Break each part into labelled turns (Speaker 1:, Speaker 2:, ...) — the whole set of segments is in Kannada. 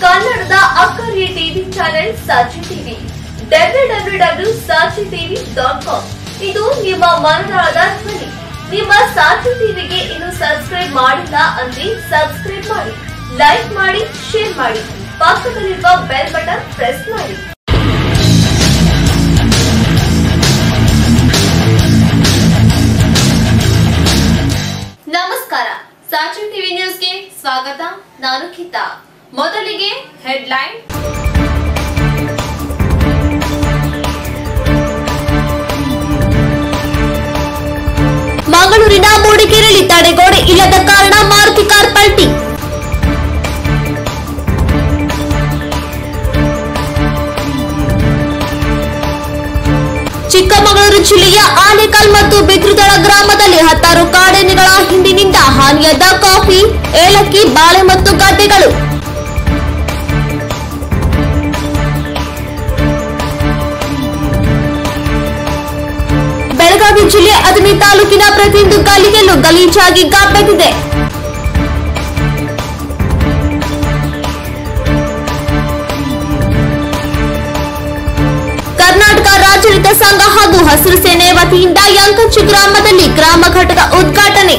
Speaker 1: ಕನ್ನಡದ ಅಕ್ಕರಿಯ TV channel Sakshi TV W W W Sakshi TV dot com ಇದು ನಿಮ್ಮ ಮನದಾಳದ ಧ್ವನಿ ನಿಮ್ಮ ಸಾಕ್ಷಿ ಟಿವಿಗೆ ಇನ್ನು ಸಬ್ಸ್ಕ್ರೈಬ್ ಮಾಡಿಲ್ಲ ಅಂದ್ರೆ ಸಬ್ಸ್ಕ್ರೈಬ್ ಮಾಡಿ ಲೈಕ್ ಮಾಡಿ ಶೇರ್ ಮಾಡಿ ಪಕ್ಕದಲ್ಲಿರುವ ಬೆಲ್ ಬಟನ್ ಪ್ರೆಸ್ ಮಾಡಿ ನಮಸ್ಕಾರ ಸಾಕ್ಷಿ ಟಿವಿ ನ್ಯೂಸ್ಗೆ ಸ್ವಾಗತ ನಾನು ಖಿತಾ ಮೊದಲಿಗೆ ಹೆಡ್ಲೈನ್ ಮಂಗಳೂರಿನ ಮೂಡಿಗೆರೆಯಲ್ಲಿ ತಡೆಗೋಡೆ ಇಲ್ಲದ ಕಾರಣ ಮಾರುತಿ ಕಾರ್ ಪಲ್ಟಿ ಚಿಕ್ಕಮಗಳೂರು ಜಿಲ್ಲೆಯ ಆನೇಕಲ್ ಮತ್ತು ಬಿದ್ರುದಳ ಗ್ರಾಮದಲ್ಲಿ ಹತ್ತಾರು ಕಾಡೆನೆಗಳ ಹಿಂಡಿನಿಂದ ಹಾನಿಯಾದ ಕಾಫಿ ಏಲಕ್ಕಿ ಬಾಳೆ ಮತ್ತು ಗಡ್ಡೆಗಳು ಬೆಳಗಾವಿ ಜಿಲ್ಲೆ ಅದನಿ ತಾಲೂಕಿನ ಪ್ರತಿಯೊಂದು ಗಲ್ಲಿಗೆಲ್ಲೂ ಗಲೀಜಾಗಿ ಗಾಬೆದಿದೆ ಕರ್ನಾಟಕ ರಾಜ್ಯ ರೈತ ಸಂಘ ಹಾಗೂ ಹಸಿರು ಸೇನೆ ವತಿಯಿಂದ ಯಂಕಂಚಿ ಗ್ರಾಮದಲ್ಲಿ ಗ್ರಾಮ ಘಟಕ ಉದ್ಘಾಟನೆ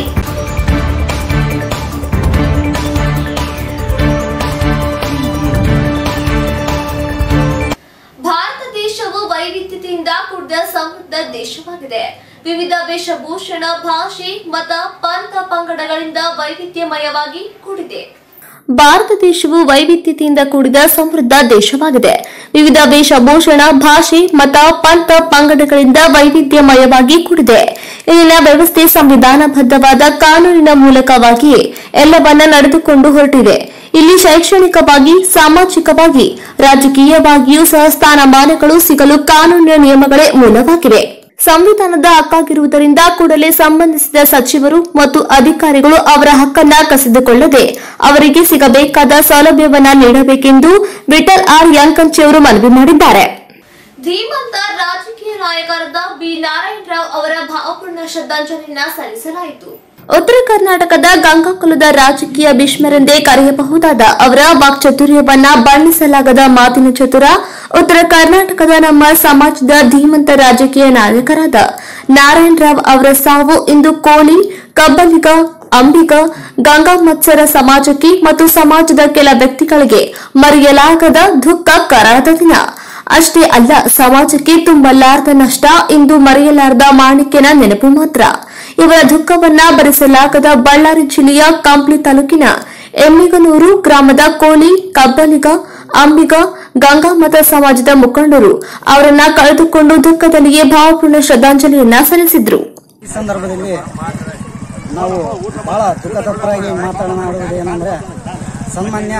Speaker 1: ಭಾರತ ದೇಶವು ವೈವಿಧ್ಯತೆಯಿಂದ ಕೂಡಿದ ಸಮೃದ್ಧ ದೇಶವಾಗಿದೆ ವಿವಿಧ ವೇಷಭೂಷಣ ಭಾಷೆ ಮತ ಪಂಥ ಪಂಗಡಗಳಿಂದ ವೈವಿಧ್ಯಮಯವಾಗಿ ಕೂಡಿದೆ ಭಾರತ ದೇಶವು ವೈವಿಧ್ಯತೆಯಿಂದ ಕೂಡಿದ ಸಮೃದ್ಧ ದೇಶವಾಗಿದೆ ವಿವಿಧ ವೇಷಭೂಷಣ ಭಾಷೆ ಮತ ಪಂಥ ಪಂಗಡಗಳಿಂದ ವೈವಿಧ್ಯಮಯವಾಗಿ ಕೂಡಿದೆ ಇಲ್ಲಿನ ವ್ಯವಸ್ಥೆ ಸಂವಿಧಾನಬದ್ಧವಾದ ಕಾನೂನಿನ ಮೂಲಕವಾಗಿಯೇ ಎಲ್ಲವನ್ನ ನಡೆದುಕೊಂಡು ಹೊರಟಿದೆ ಇಲ್ಲಿ ಶೈಕ್ಷಣಿಕವಾಗಿ ಸಾಮಾಜಿಕವಾಗಿ ರಾಜಕೀಯವಾಗಿಯೂ ಸಹ ಸ್ಥಾನಮಾನಗಳು ಸಿಗಲು ಕಾನೂನಿನ ನಿಯಮಗಳೇ ಮೂಲವಾಗಿವೆ ಸಂವಿಧಾನದ ಹಕ್ಕಾಗಿರುವುದರಿಂದ ಕೂಡಲೇ ಸಂಬಂಧಿಸಿದ ಸಚಿವರು ಮತ್ತು ಅಧಿಕಾರಿಗಳು ಅವರ ಹಕ್ಕನ್ನ ಕಸಿದುಕೊಳ್ಳದೆ ಅವರಿಗೆ ಸಿಗಬೇಕಾದ ಸೌಲಭ್ಯವನ್ನ ನೀಡಬೇಕೆಂದು ವಿಠಲ್ ಆರ್ ಯಂಕಂಚಿ ಅವರು ಮನವಿ ಮಾಡಿದ್ದಾರೆ ಧೀಮಂತ ರಾಜಕೀಯ ನಾಯಕರಾದ ಬಿ ನಾರಾಯಣ ರಾವ್ ಅವರ ಭಾವಪೂರ್ಣ ಶ್ರದ್ಧಾಂಜಲಿಯನ್ನ ಸಲ್ಲಿಸಲಾಯಿತು ಉತ್ತರ ಕರ್ನಾಟಕದ ಗಂಗಾಕುಲದ ರಾಜಕೀಯ ಭೀಷ್ಮರೆಂದೇ ಕರೆಯಬಹುದಾದ ಅವರ ವಾಕ್ಚಾತುರ್ಯವನ್ನ ಬಣ್ಣಿಸಲಾಗದ ಮಾತಿನ ಚತುರ ಉತ್ತರ ಕರ್ನಾಟಕದ ನಮ್ಮ ಸಮಾಜದ ಧೀಮಂತ ರಾಜಕೀಯ ನಾಯಕರಾದ ನಾರಾಯಣ ರಾವ್ ಅವರ ಸಾವು ಇಂದು ಕೋಲಿ ಕಬ್ಬಲಿಗ ಅಂಬಿಗ ಗಂಗಾ ಮತ್ಸರ ಸಮಾಜಕ್ಕೆ ಮತ್ತು ಸಮಾಜದ ಕೆಲ ವ್ಯಕ್ತಿಗಳಿಗೆ ಮರೆಯಲಾಗದ ದುಃಖ ಕರಾದ ದಿನ ಅಷ್ಟೇ ಅಲ್ಲ ಸಮಾಜಕ್ಕೆ ತುಂಬಲಾರದ ನಷ್ಟ ಇಂದು ಮರೆಯಲಾರದ ಮಾಣಿಕ್ಯನ ನೆನಪು ಮಾತ್ರ ಇವರ ದುಃಖವನ್ನ ಭರಿಸಲಾಗದ ಬಳ್ಳಾರಿ ಜಿಲ್ಲೆಯ ಕಂಪ್ಲಿ ತಾಲೂಕಿನ ಎಮ್ಮಿಗನೂರು ಗ್ರಾಮದ ಕೋಲಿ ಕಬ್ಬಲಿಗ ಅಂಬಿಗ ಗಂಗಾಮತ ಸಮಾಜದ ಮುಖಂಡರು ಅವರನ್ನ ಕಳೆದುಕೊಂಡು ದುಃಖದಲ್ಲಿಯೇ ಭಾವಪೂರ್ಣ ಶ್ರದ್ಧಾಂಜಲಿಯನ್ನ ಸಲ್ಲಿಸಿದ್ರು
Speaker 2: ಈ ಸಂದರ್ಭದಲ್ಲಿ ನಾವು ಬಹಳ ದುಃಖತಪ್ರಾಗಿ ಮಾತನಾಡುವುದು ಏನಂದ್ರೆ ಸನ್ಮಾನ್ಯ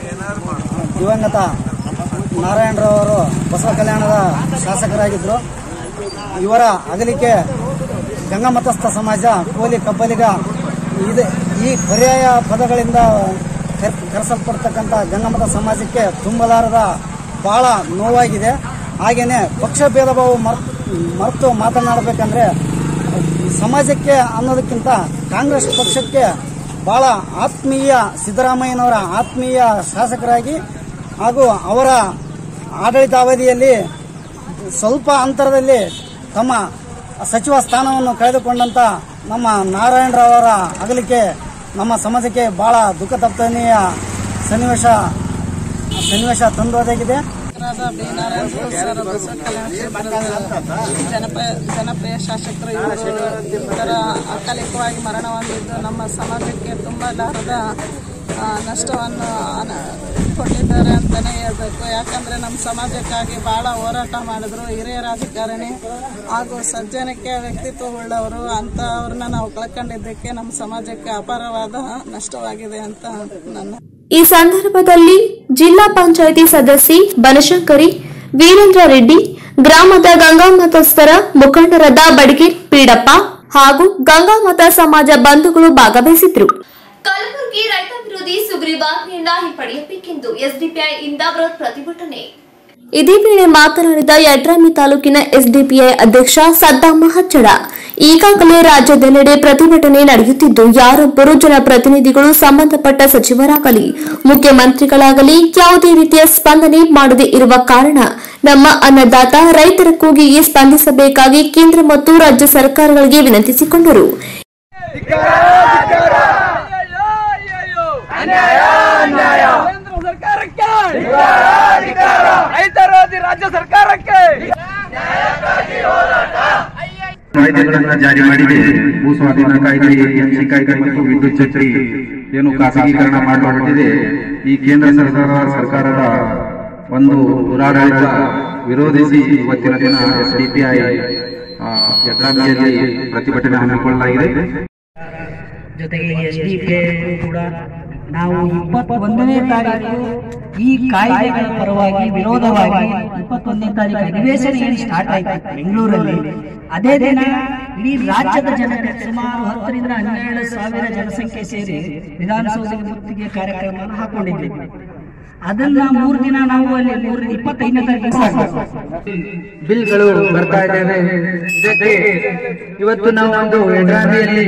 Speaker 2: ದಿವಂಗತ ನಾರಾಯಣರಾವ್ ಅವರು ಬಸವ ಕಲ್ಯಾಣದ ಶಾಸಕರಾಗಿದ್ದರು ಇವರ ಅಗಲಿಕೆ ಗಂಗಾಮತಸ್ಥ ಸಮಾಜ ಕೋಲಿ ಕಬ್ಬಲಿಗ ಇದು ಈ ಪರ್ಯಾಯ ಪದಗಳಿಂದ ಕರ್- ಕರೆಸಲ್ಪಡ್ತಕ್ಕಂಥ ಗಂಗಾಮತ ಸಮಾಜಕ್ಕೆ ತುಂಬಲಾರದ ಬಹಳ ನೋವಾಗಿದೆ ಹಾಗೇನೆ ಪಕ್ಷ ಭೇದ ಭಾವ ಮರ್- ಮರೆತು ಮಾತನಾಡಬೇಕಂದ್ರೆ ಸಮಾಜಕ್ಕೆ ಅನ್ನೋದಕ್ಕಿಂತ ಕಾಂಗ್ರೆಸ್ ಪಕ್ಷಕ್ಕೆ ಬಹಳ ಆತ್ಮೀಯ ಸಿದ್ದರಾಮಯ್ಯನವರ ಆತ್ಮೀಯ ಶಾಸಕರಾಗಿ ಹಾಗೂ ಅವರ ಆಡಳಿತಾವಧಿಯಲ್ಲಿ ಸ್ವಲ್ಪ ಅಂತರದಲ್ಲಿ ತಮ್ಮ ಸಚಿವ ಸ್ಥಾನವನ್ನು ಕಳೆದುಕೊಂಡಂತ ನಮ್ಮ ನಾರಾಯಣರಾವ್ ಅವರ ಅಗಲಿಕೆ ನಮ್ಮ ಸಮಾಜಕ್ಕೆ ಬಹಳ ದುಃಖ ತಪ್ಪನೆಯ ಸನ್ನಿವೇಶ ಸನ್ನಿವೇಶ ತಂದೊದಗಿದೆ
Speaker 3: ರಾದ ಬಿ ನಾರಾಯಣ ಸರ್ ಬಸವ ಕಲ್ಯಾಣ ಕ್ಷೇತ್ರದ ಜನಪ್ರಿಯ ಜನಪ್ರಿಯ ಶಾಸಕರು ಇವರು ಇವರ ಅಕಾಲಿಕವಾಗಿ ಮರಣ ಹೊಂದಿದ್ದು ನಮ್ಮ ಸಮಾಜಕ್ಕೆ ತುಂಬಲಾರದ ಆ, ನಷ್ಟವನ್ನು ಅನ- ಕೊಟ್ಟಿದ್ದಾರೆ ಅಂತಲೇ ಹೇಳ್ಬೇಕು ಯಾಕಂದ್ರೆ ನಮ್ಮ ಸಮಾಜಕ್ಕಾಗಿ ಬಹಳ ಹೋರಾಟ ಮಾಡಿದ್ರು ಹಿರಿಯ ರಾಜಕಾರಣಿ ಹಾಗೂ ಸಜ್ಜನಿಕೆ ವ್ಯಕ್ತಿತ್ವ ಉಳ್ಳವರು ಅಂತವ್ರನ್ನ ನಾವು ಕಳ್ಕೊಂಡಿದ್ದಕ್ಕೆ ನಮ್ಮ ಸಮಾಜಕ್ಕೆ ಅಪಾರವಾದ ನಷ್ಟವಾಗಿದೆ ಅಂತ ನನ್ನ
Speaker 1: ಈ ಸಂದರ್ಭದಲ್ಲಿ ಜಿಲ್ಲಾ ಪಂಚಾಯಿತಿ ಸದಸ್ಯೆ ಬನಶಂಕರಿ ವೀರೇಂದ್ರ ರೆಡ್ಡಿ ಗ್ರಾಮದ ಗಂಗಾಮತಸ್ಥರ ಮುಖಂಡರಾದ ಬಡಗೇರ್ ಪೀಡಪ್ಪ ಹಾಗೂ ಗಂಗಾಮತ ಸಮಾಜ ಬಂಧುಗಳು ಭಾಗವಹಿಸಿದ್ರು ಕಲಬುರಗಿ ರೈತ ವಿರೋಧಿ ಸುಗ್ರೀವಾಜ್ಞೆಯನ್ನ ಹಿಂಪಡೆಯಬೇಕೆಂದು ಎಸ್ಡಿಪಿಐ ಇಂದ ಬೃಹತ್ ಪ್ರತಿಭಟನೆ ಇದೇ ವೇಳೆ ಮಾತನಾಡಿದ ಯಡ್ರಾಮಿ ತಾಲೂಕಿನ ಎಸ್ಡಿಪಿಐ ಅಧ್ಯಕ್ಷ ಸದ್ದಾಮ ಹಚ್ಚಡ ಈಗಾಗಲೇ ರಾಜ್ಯದೆಲ್ಲೆಡೆ ಪ್ರತಿಭಟನೆ ನಡೆಯುತ್ತಿದ್ದು ಯಾರೊಬ್ಬರು ಜನಪ್ರತಿನಿಧಿಗಳು ಸಂಬಂಧಪಟ್ಟ ಸಚಿವರಾಗಲಿ ಮುಖ್ಯಮಂತ್ರಿಗಳಾಗಲಿ ಯಾವುದೇ ರೀತಿಯ ಸ್ಪಂದನೆ ಮಾಡದೇ ಇರುವ ಕಾರಣ ನಮ್ಮ ಅನ್ನದಾತ ರೈತರ ಕೂಗಿಗೆ ಸ್ಪಂದಿಸಬೇಕಾಗಿ ಕೇಂದ್ರ ಮತ್ತು ರಾಜ್ಯ ಸರ್ಕಾರಗಳಿಗೆ ವಿನಂತಿಸಿಕೊಂಡರು
Speaker 4: ಕೇಂದ್ರ ಸರ್ಕಾರಕ್ಕೆ ರೈತರೋಧಿ ರಾಜ್ಯ ಸರ್ಕಾರಕ್ಕೆ
Speaker 5: ಕಾಯ್ದೆಗಳನ್ನು ಜಾರಿ ಮಾಡಿದೆ ಭೂ ಸ್ವಾಧೀನ ಕಾಯ್ದೆ ಎಎಂಸಿ ಕಾಯ್ದೆ ಮತ್ತು ವಿದ್ಯುತ್ ಛತ್ರಿ ಏನು ಖಾಸಗೀಕರಣ ಮಾಡಲ್ಪಟ್ಟಿದೆ ಈ ಕೇಂದ್ರ ಸರ್ಕಾರ ಸರ್ಕಾರದ ಒಂದು ದುರಾಡಳಿತ ವಿರೋಧಿಸಿ ಇವತ್ತಿನ ದಿನ ಎಸ್ಡಿಪಿಐ ಯಡ್ರಾಮಿಯಲ್ಲಿ ಪ್ರತಿಭಟನೆ ಹಮ್ಮಿಕೊಳ್ಳಲಾಗಿದೆ
Speaker 6: ಜೊತೆಗೆ ಎಸ್ ಡಿ ಪಿ ಕೂಡ ನಾವು ಇಪ್ಪತ್ತೊಂದನೇ ತಾರೀಕು ಈ ಕಾಯ್ದೆಗಳ ಪರವಾಗಿ ವಿರೋಧವಾಗಿ ಇಪ್ಪತ್ತೊಂದನೇ ತಾರೀಕು ಅಧಿವೇಶನ ಏನು ಸ್ಟಾರ್ಟ್ ಆಯ್ತು ಬೆಂಗಳೂರಲ್ಲಿ ಅದೇ ದಿನ ಇಡೀ ರಾಜ್ಯದ ಜನತೆ ಸುಮಾರು ಹತ್ತರಿಂದ ಹನ್ನೆರಡು ಸಾವಿರ ಜನಸಂಖ್ಯೆ ಸೇರಿ ವಿಧಾನಸೌಧದ ಮುತ್ತಿಗೆ ಕಾರ್ಯಕ್ರಮವನ್ನು ಹಾಕೊಂಡಿದ್ದೇವೆ ಅದನ್ನ ಮೂರು ದಿನ ನಾವು ಅಲ್ಲಿ ಮೂರು ಇಪ್ಪತ್ತೈದನೇ ತಾರೀಕು
Speaker 7: ಬಿಲ್ಗಳು ಬರ್ತಾ ಇದ್ದೇವೆ ಇದಕ್ಕೆ ಇವತ್ತು ನಾವು ಒಂದು ಎಡ್ರಾಮಿಯಲ್ಲಿ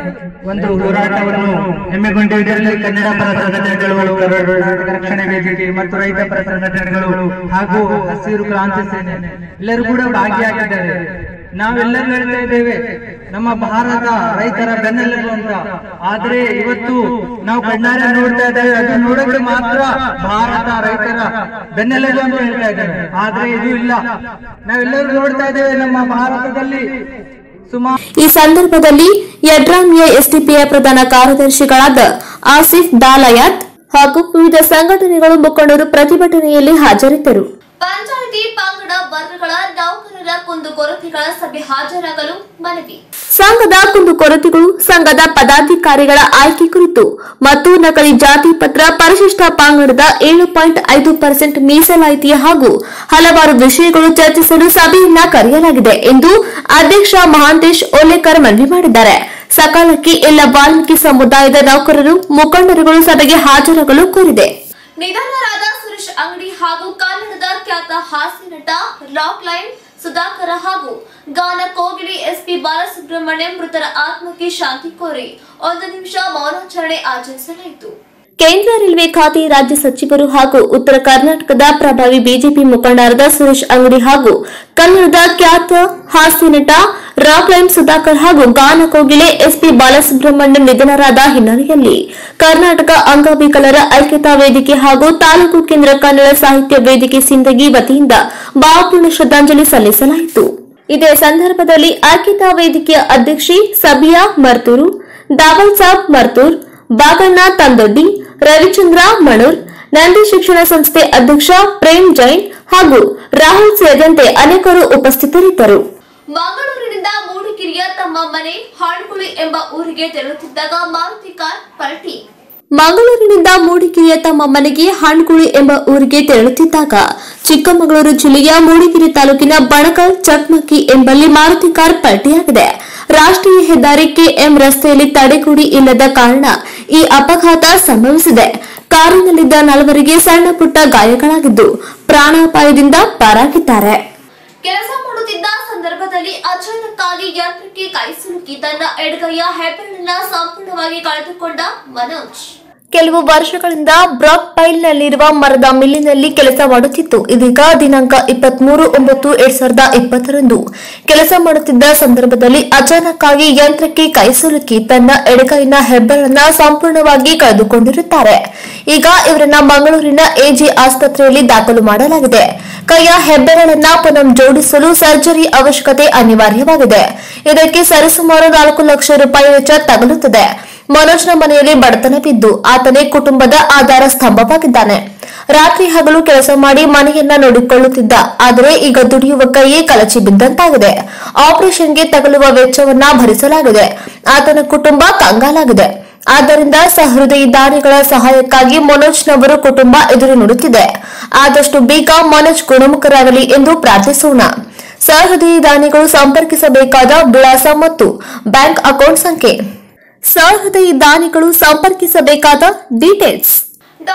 Speaker 7: ಒಂದು ಹೋರಾಟವನ್ನು ಹೆಮ್ಮೆಗೊಂಡಿದ್ದರಲ್ಲಿ ಕನ್ನಡ ಪರ ಸಂಘಟನೆಗಳು ಕರ್ನಾಟಕ ರಕ್ಷಣೆ ವೇದಿಕೆ ಮತ್ತು ರೈತ ಪರ ಸಂಘಟನೆಗಳು ಹಾಗೂ ಹಸಿರು ಕ್ರಾಂತಿ ಸೇನೆ ಎಲ್ಲರೂ ಕೂಡ ಭಾಗಿಯಾಗಿದ್ದಾರೆ ನಾವೆಲ್ಲರೂ ಹೇಳ್ತಾ ಇದ್ದೇವೆ ನಮ್ಮ ಭಾರತ ರೈತರ ಬೆನ್ನೆಲುಬು ಅಂತ ಆದ್ರೆ ಇವತ್ತು ನಾವು ಕಣ್ಣಾರೆ ನೋಡ್ತಾ ಇದ್ದೇವೆ ಅದು ನೋಡಕ್ಕೆ ಮಾತ್ರ ಭಾರತ ರೈತರ ಬೆನ್ನೆಲುಬು ಅಂತ ಹೇಳ್ತಾ ಇದ್ದೇವೆ ಆದ್ರೆ ಇದು ಇಲ್ಲ ನಾವೆಲ್ಲರೂ ನೋಡ್ತಾ ಇದ್ದೇವೆ ನಮ್ಮ ಭಾರತದಲ್ಲಿ ಸುಮಾರು
Speaker 1: ಈ ಸಂದರ್ಭದಲ್ಲಿ ಯಡ್ರಾಮಿಯ ಎಸ್ಡಿಪಿಐ ಪ್ರಧಾನ ಕಾರ್ಯದರ್ಶಿಗಳಾದ ಆಸಿಫ್ ದಾಲಯಾತ್ ಹಾಗೂ ವಿವಿಧ ಸಂಘಟನೆಗಳು ಮುಖಂಡರು ಪ್ರತಿಭಟನೆಯಲ್ಲಿ ಹಾಜರಿದ್ದರು ಪಂಚಾಯಿತಿ ಪಂಗಡ ವರ್ಗಗಳ ನೌಕರರ ಕುಂದುಕೊರತೆಗಳ ಸಭೆ ಹಾಜರಾಗಲು ಮನವಿ ಸಂಘದ ಕುಂದುಕೊರತೆಗಳು ಸಂಘದ ಪದಾಧಿಕಾರಿಗಳ ಆಯ್ಕೆ ಕುರಿತು ಮತ್ತು ನಕಲಿ ಜಾತಿ ಪತ್ರ ಪರಿಶಿಷ್ಟ ಪಂಗಡದ ಏಳು ಪಾಯಿಂಟ್ ಐದು ಪರ್ಸೆಂಟ್ ಮೀಸಲಾತಿಯ ಹಾಗೂ ಹಲವಾರು ವಿಷಯಗಳು ಚರ್ಚಿಸಲು ಸಭೆಯನ್ನ ಕರೆಯಲಾಗಿದೆ ಎಂದು ಅಧ್ಯಕ್ಷ ಮಹಾಂತೇಶ್ ಓಲೇಕರ್ ಮನವಿ ಮಾಡಿದ್ದಾರೆ ಸಕಾಲಕ್ಕೆ ಎಲ್ಲ ವಾಲ್ಮೀಕಿ ಸಮುದಾಯದ ನೌಕರರು ಮುಖಂಡರುಗಳು ಸಭೆಗೆ ಹಾಜರಾಗಲು ಕೋರಿದೆ ನಿಧನರಾದ ಸುರೇಶ್ ಅಂಗಡಿ ಹಾಗೂ ಕನ್ನಡದ ಖ್ಯಾತ ಹಾಸ್ಯ ನಟ ರಾಕ್ ಲೈನ್ ಸುಧಾಕರ ಹಾಗೂ ಗಾನ ಕೋಗಿಲಿ ಎಸ್ಪಿ ಬಾಲಸುಬ್ರಹ್ಮಣ್ಯಂ ಮೃತರ ಆತ್ಮಕ್ಕೆ ಶಾಂತಿ ಕೋರಿ ಒಂದು ನಿಮಿಷ ಮೌನಾಚರಣೆ ಆಚರಿಸಲಾಯಿತು ಕೇಂದ್ರ ರೈಲ್ವೆ ಖಾತೆ ರಾಜ್ಯ ಸಚಿವರು ಹಾಗೂ ಉತ್ತರ ಕರ್ನಾಟಕದ ಪ್ರಭಾವಿ ಬಿಜೆಪಿ ಮುಖಂಡರಾದ ಸುರೇಶ್ ಅಂಗಡಿ ಹಾಗೂ ಕನ್ನಡದ ಖ್ಯಾತ ಹಾಸ್ಯ ನಟ ರಾಕ್ ಲೈನ್ ಸುಧಾಕರ್ ಹಾಗೂ ಗಾನ ಕೋಗಿಲೆ ಎಸ್ಪಿ ಬಾಲಸುಬ್ರಹ್ಮಣ್ಯಂ ನಿಧನರಾದ ಹಿನ್ನೆಲೆಯಲ್ಲಿ ಕರ್ನಾಟಕ ಅಂಗವಿಕಲರ ಐಕ್ಯತಾ ವೇದಿಕೆ ಹಾಗೂ ತಾಲೂಕು ಕೇಂದ್ರ ಕನ್ನಡ ಸಾಹಿತ್ಯ ವೇದಿಕೆ ಸಿಂದಗಿ ವತಿಯಿಂದ ಭಾವಪೂರ್ಣ ಶ್ರದ್ಧಾಂಜಲಿ ಸಲ್ಲಿಸಲಾಯಿತು ಇದೇ ಸಂದರ್ಭದಲ್ಲಿ ಐಕ್ಯತಾ ವೇದಿಕೆಯ ಅಧ್ಯಕ್ಷೆ ಸಬಿಯಾ ಮರ್ತೂರು ದಾವಲ್ ಸಾಬ್ ಮರ್ತೂರ್ ಬಾಗಣ್ಣ ತಂದೊಡ್ಡಿ ರವಿಚಂದ್ರ ಮಣೂರ್ ನಂದಿ ಶಿಕ್ಷಣ ಸಂಸ್ಥೆ ಅಧ್ಯಕ್ಷ ಪ್ರೇಮ್ ಜೈನ್ ಹಾಗೂ ರಾಹುಲ್ ಸೇರಿದಂತೆ ಅನೇಕರು ಉಪಸ್ಥಿತರಿದ್ದರು ಮಂಗಳೂರಿನಿಂದ ಮೂಡಿಗೆರೆಯ ತಮ್ಮ ಮನೆ ಹಾಡುಗುಳಿ ಎಂಬ ಊರಿಗೆ ತೆರಳುತ್ತಿದ್ದಾಗ ಮಾರುತಿ ಕಾರ್ ಪಲ್ಟಿ ಮಂಗಳೂರಿನಿಂದ ಮೂಡಿಗೆರೆಯ ತಮ್ಮ ಮನೆಗೆ ಹಾಣ್ಗುಳಿ ಎಂಬ ಊರಿಗೆ ತೆರಳುತ್ತಿದ್ದಾಗ ಚಿಕ್ಕಮಗಳೂರು ಜಿಲ್ಲೆಯ ಮೂಡಿಗೆರೆ ತಾಲೂಕಿನ ಬಣಕಲ್ ಚಕ್ಮಕ್ಕಿ ಎಂಬಲ್ಲಿ ಮಾರುತಿ ಕಾರ್ ಪಲ್ಟಿಯಾಗಿದೆ ರಾಷ್ಟ್ರೀಯ ಹೆದ್ದಾರಿ ಕೆಎಂ ರಸ್ತೆಯಲ್ಲಿ ತಡೆಗುಡಿ ಇಲ್ಲದ ಕಾರಣ ಈ ಅಪಘಾತ ಸಂಭವಿಸಿದೆ ಕಾರಿನಲ್ಲಿದ್ದ ನಾಲ್ವರಿಗೆ ಸಣ್ಣ ಪುಟ್ಟ ಗಾಯಗಳಾಗಿದ್ದು ಪ್ರಾಣಾಪಾಯದಿಂದ ಪಾರಾಗಿದ್ದಾರೆ ಕೆಲಸ ಮಾಡುತ್ತಿದ್ದ ಸಂದರ್ಭದಲ್ಲಿ ಅಚಾನಕ್ಕಾಗಿ ಯಂತ್ರಕ್ಕೆ ಕೈ ಸಿಲುಕಿ ತನ್ನ ಎಡಗೈಯ ಹೆಬ್ಬೆರಳನ್ನ ಸಂಪೂರ್ಣವಾಗಿ ಕಳೆದುಕೊಂಡ ಮನೋಜ್ ಕೆಲವು ವರ್ಷಗಳಿಂದ ಬ್ರಾಕ್ ಪೈಲ್ನಲ್ಲಿರುವ ಮರದ ಮಿಲ್ಲಿನಲ್ಲಿ ಕೆಲಸ ಮಾಡುತ್ತಿತ್ತು ಇದೀಗ ದಿನಾಂಕ ಇಪ್ಪತ್ಮೂರು ಒಂಬತ್ತು ಎರಡ್ ಸಾವಿರದ ಇಪ್ಪತ್ತರಂದು ಕೆಲಸ ಮಾಡುತ್ತಿದ್ದ ಸಂದರ್ಭದಲ್ಲಿ ಅಚಾನಕ್ಕಾಗಿ ಯಂತ್ರಕ್ಕೆ ಕೈ ಸಿಲುಕಿ ತನ್ನ ಎಡಗೈನ ಹೆಬ್ಬೆರಳನ್ನ ಸಂಪೂರ್ಣವಾಗಿ ಕಳೆದುಕೊಂಡಿರುತ್ತಾರೆ ಈಗ ಇವರನ್ನ ಮಂಗಳೂರಿನ ಎಜಿ ಆಸ್ಪತ್ರೆಯಲ್ಲಿ ದಾಖಲು ಮಾಡಲಾಗಿದೆ ಕೈಯ ಹೆಬ್ಬೆರಳನ್ನ ಪುನಃ ಜೋಡಿಸಲು ಸರ್ಜರಿ ಅವಶ್ಯಕತೆ ಅನಿವಾರ್ಯವಾಗಿದೆ ಇದಕ್ಕೆ ಸರಿಸುಮಾರು ನಾಲ್ಕು ಲಕ್ಷ ರೂಪಾಯಿ ವೆಚ್ಚ ತಗಲುತ್ತದೆ ಮನೋಜ್ನ ಮನೆಯಲ್ಲಿ ಬಡತನವಿದ್ದು ಆತನೇ ಕುಟುಂಬದ ಆಧಾರ ಸ್ತಂಭವಾಗಿದ್ದಾನೆ ರಾತ್ರಿ ಹಗಲು ಕೆಲಸ ಮಾಡಿ ಮನೆಯನ್ನ ನೋಡಿಕೊಳ್ಳುತ್ತಿದ್ದ ಆದರೆ ಈಗ ದುಡಿಯುವ ಕೈಯೇ ಕಲಚಿ ಬಿದ್ದಂತಾಗಿದೆ ಆಪರೇಷನ್ಗೆ ತಗಲುವ ವೆಚ್ಚವನ್ನ ಭರಿಸಲಾಗಿದೆ ಆತನ ಕುಟುಂಬ ಕಂಗಾಲಾಗಿದೆ ಆದ್ದರಿಂದ ಸಹೃದಯಿ ದಾನಿಗಳ ಸಹಾಯಕ್ಕಾಗಿ ಮನೋಜ್ನವರು ಕುಟುಂಬ ಎದುರು ನೋಡುತ್ತಿದೆ ಆದಷ್ಟು ಬೇಗ ಮನೋಜ್ ಗುಣಮುಖರಾಗಲಿ ಎಂದು ಪ್ರಾರ್ಥಿಸೋಣ ಸಹೃದಯಿ ದಾನಿಗಳು ಸಂಪರ್ಕಿಸಬೇಕಾದ ವಿಳಾಸ ಮತ್ತು ಬ್ಯಾಂಕ್ ಅಕೌಂಟ್ ಸಂಖ್ಯೆ ಸಹೃದಯಿ ದಾನಿಗಳು ಸಂಪರ್ಕಿಸಬೇಕಾದ ಡೀಟೇಲ್ಸ್ ಡಾಕ್ಟರ್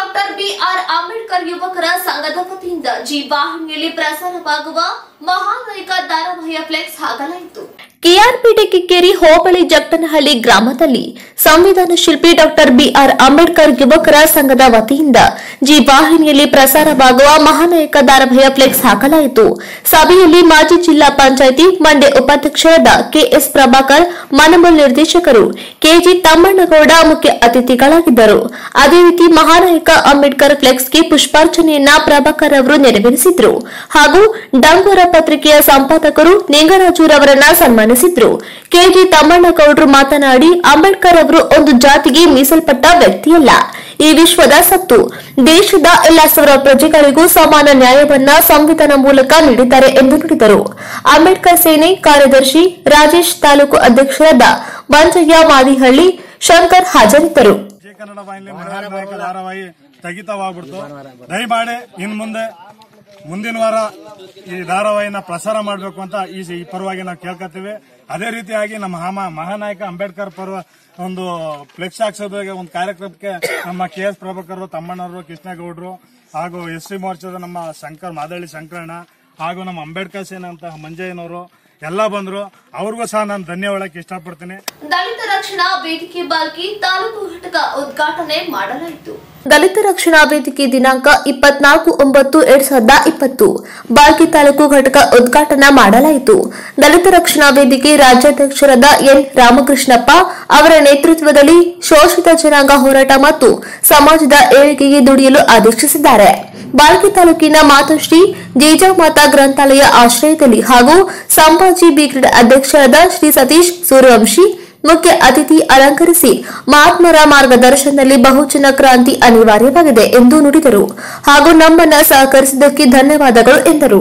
Speaker 1: ಬಿಆರ್ ಅಂಬೇಡ್ಕರ್ ಯುವಕರ ಸಂಘದ ವತಿಯಿಂದ ಜಿ ವಾಹಿನಿಯಲ್ಲಿ ಪ್ರಸಾರವಾಗುವ ಮಹಾನಾಯಕ ಧಾರಾವಾಹಿಯ ಫ್ಲೆಕ್ಸ್ ಹಾಕಲಾಯಿತು ಕೆಆರ್ಪೇಟೆ ಕಿಕ್ಕೇರಿ ಹೋಬಳಿ ಜಪ್ಪನಹಳ್ಳಿ ಗ್ರಾಮದಲ್ಲಿ ಸಂವಿಧಾನ ಶಿಲ್ಪಿ ಡಾಕ್ಟರ್ ಬಿಆರ್ ಅಂಬೇಡ್ಕರ್ ಯುವಕರ ಸಂಘದ ವತಿಯಿಂದ ಜಿ ವಾಹಿನಿಯಲ್ಲಿ ಪ್ರಸಾರವಾಗುವ ಮಹಾನಾಯಕ ಧಾರಾವಾಹಿಯ ಫ್ಲೆಕ್ಸ್ ಹಾಕಲಾಯಿತು ಸಭೆಯಲ್ಲಿ ಮಾಜಿ ಜಿಲ್ಲಾ ಪಂಚಾಯಿತಿ ಮಂಡ್ಯ ಉಪಾಧ್ಯಕ್ಷರಾದ ಕೆಎಸ್ ಪ್ರಭಾಕರ್ ಮನಮಲ್ ನಿರ್ದೇಶಕರು ಕೆಜಿ ತಮ್ಮಣ್ಣಗೌಡ ಮುಖ್ಯ ಅತಿಥಿಗಳಾಗಿದ್ದರು ಅದೇ ರೀತಿ ಮಹಾನಾಯಕ ಅಂಬೇಡ್ಕರ್ ಫ್ಲೆಕ್ಸ್ಗೆ ಪುಷ್ಪಾರ್ಚನೆಯನ್ನ ಪ್ರಭಾಕರ್ ಅವರು ನೆರವೇರಿಸಿದ್ರು ಹಾಗೂ ಡಂಗುರ ಪತ್ರಿಕೆಯ ಸಂಪಾದಕರು ನಿಂಗರಾಜುರವರನ್ನ ಸನ್ಮಾನಿಸಿದ್ರು ಕೆಜಿ ತಮ್ಮಣ್ಣಗೌಡರು ಮಾತನಾಡಿ ಅಂಬೇಡ್ಕರ್ ಅವರು ಒಂದು ಜಾತಿಗೆ ಮೀಸಲ್ಪಟ್ಟ ವ್ಯಕ್ತಿಯಲ್ಲ ಈ ವಿಶ್ವದ ಸತ್ತು ದೇಶದ ಎಲ್ಲ ಸಾವಿರ ಪ್ರಜೆಗಳಿಗೂ ಸಮಾನ ನ್ಯಾಯವನ್ನ ಸಂವಿಧಾನ ಮೂಲಕ ನೀಡಿದ್ದಾರೆ ಎಂದು ನುಡಿದರು ಅಂಬೇಡ್ಕರ್ ಸೇನೆ ಕಾರ್ಯದರ್ಶಿ ರಾಜೇಶ್ ತಾಲೂಕು ಅಧ್ಯಕ್ಷರಾದ ಮಂಜಯ್ಯ ಮಾದಿಹಳ್ಳಿ ಶಂಕರ್ ಹಾಜರಿದ್ದರು
Speaker 8: ಜೆ ಕನ್ನಡ ವಾಹಿನಿ ಮಹಾನ್ ನಾಯಕ ಧಾರಾವಾಹಿ ಸ್ಥಗಿತವಾಗ್ಬಿಡ್ತು ದಯಮಾಡಿ ಇನ್ ಮುಂದೆ ಮುಂದಿನ ವಾರ ಈ ಧಾರಾವಾಹಿನ ಪ್ರಸಾರ ಮಾಡಬೇಕು ಅಂತ ಈ ಈ ಪರವಾಗಿ ನಾವು ಕೇಳ್ಕೊತೀವಿ ಅದೇ ರೀತಿಯಾಗಿ ನಮ್ಮ ಹಾಮ ಮಹಾನಾಯಕ ಅಂಬೇಡ್ಕರ್ ಪರ್ವ ಒಂದು ಫ್ಲೆಕ್ಸ್ ಹಾಕ್ಸೋದು ಒಂದು ಕಾರ್ಯಕ್ರಮಕ್ಕೆ ನಮ್ಮ ಕೆ ಎಸ್ ಪ್ರಭಾಕರ್ ತಮ್ಮಣ್ಣವರು ಕೃಷ್ಣೇಗೌಡರು ಹಾಗೂ ಎಸ್ ಸಿ ಮೋರ್ಚಾದ ನಮ್ಮ ಶಂಕರ್ ಮಾದಳ್ಳಿ ಶಂಕರಣ್ಣ ಹಾಗೂ ನಮ್ಮ ಅಂಬೇಡ್ಕರ್ ಸೇನೆ ಅಂತ ಮಂಜಯ್ಯನವರು ಎಲ್ಲ ಬಂದ್ರು ಅವ್ರಿಗೂ ಸಹ ನಾನು ಧನ್ಯವಾದಕ್ಕೆ ಇಷ್ಟಪಡ್ತೀನಿ
Speaker 1: ದಲಿತ ರಕ್ಷಣಾ ವೇದಿಕೆ ಬಾಲ್ಕಿ ತಾಲೂಕು ಘಟಕ ಉದ್ಘಾಟನೆ ಮಾಡಲಾಯಿತು ದಲಿತ ರಕ್ಷಣಾ ವೇದಿಕೆ ದಿನಾಂಕ ಇಪ್ಪತ್ನಾಲ್ಕು ಒಂಬತ್ತು ಎರಡ್ ಸಾವಿರದ ಇಪ್ಪತ್ತು ಬಾಲ್ಕಿ ತಾಲೂಕು ಘಟಕ ಉದ್ಘಾಟನಾ ಮಾಡಲಾಯಿತು ದಲಿತ ರಕ್ಷಣಾ ವೇದಿಕೆ ರಾಜ್ಯಾಧ್ಯಕ್ಷರಾದ ಎನ್ ರಾಮಕೃಷ್ಣಪ್ಪ ಅವರ ನೇತೃತ್ವದಲ್ಲಿ ಶೋಷಿತ ಜನಾಂಗ ಹೋರಾಟ ಮತ್ತು ಸಮಾಜದ ಏಳಿಗೆಗೆ ದುಡಿಯಲು ಆದೇಶಿಸಿದ್ದಾರೆ ಬಾಲ್ಕಿ ತಾಲೂಕಿನ ಮಾತುಶ್ರೀ ಜೇಜಾಮಾತಾ ಗ್ರಂಥಾಲಯ ಆಶ್ರಯದಲ್ಲಿ ಹಾಗೂ ಸಂಭಾಜಿ ಬಿಗ್ರೇಡ್ ಅಧ್ಯಕ್ಷರಾದ ಶ್ರೀ ಸತೀಶ್ ಸೂರ್ಯವಂಶಿ ಮುಖ್ಯ ಅತಿಥಿ ಅಲಂಕರಿಸಿ ಮಹಾತ್ಮರ ಮಾರ್ಗದರ್ಶನದಲ್ಲಿ ಬಹುಜನ ಕ್ರಾಂತಿ ಅನಿವಾರ್ಯವಾಗಿದೆ ಎಂದು ನುಡಿದರು ಹಾಗೂ ನಮ್ಮನ್ನ ಸಹಕರಿಸಿದ್ದಕ್ಕೆ ಧನ್ಯವಾದಗಳು ಎಂದರು